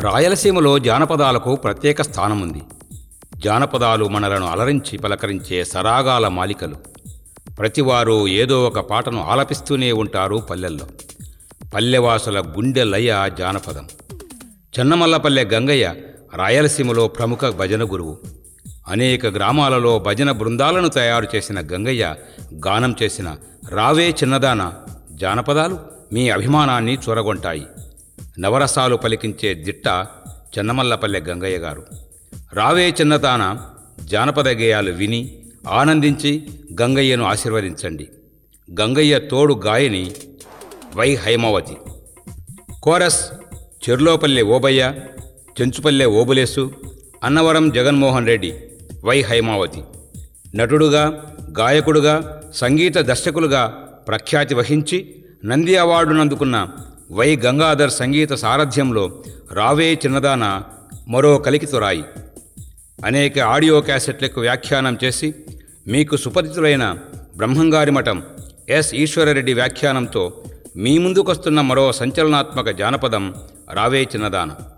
రాయలసీమలో జానపదాలకు ప్రత్యేక స్థానం ఉంది జానపదాలు మనలను అలరించి పలకరించే సరాగాల మాలికలు ప్రతివారు ఏదో ఒక పాటను ఆలపిస్తూనే ఉంటారు పల్లెల్లో పల్లెవాసుల గుండె లయ జానపదం చెన్నమల్లపల్లె గంగయ్య రాయలసీమలో ప్రముఖ భజన గురువు అనేక గ్రామాలలో భజన బృందాలను తయారు చేసిన గంగయ్య గానం చేసిన రావే చిన్నదాన జానపదాలు మీ అభిమానాన్ని చూరగొంటాయి నవరసాలు పలికించే దిట్ట చెన్నమల్లపల్లె గంగయ్య గారు రావే చిన్నదాన జానపద గేయాలు విని ఆనందించి గంగయ్యను ఆశీర్వదించండి గంగయ్య తోడు గాయని Y Haimavathi chorus Cherlopalle Obayya Chenchupalle Obulesu Annavaram Jaganmohan Reddy Y Haimavathi నటుడుగా గాయకుడుగా సంగీత దర్శకులుగా ప్రఖ్యాతి వహించి నంది అవార్డును అందుకున్న వై గంగాధర్ సంగీత సారథ్యంలో రావే చిన్నదాన మరో కలికితురాయి అనేక ఆడియో క్యాసెట్లకు వ్యాఖ్యానం చేసి మీకు సుపరిచితులైన బ్రహ్మంగారి మఠం ఎస్ ఈశ్వరరెడ్డి వ్యాఖ్యానంతో మీ ముందుకొస్తున్న మరో సంచలనాత్మక జానపదం రావే చిన్నదాన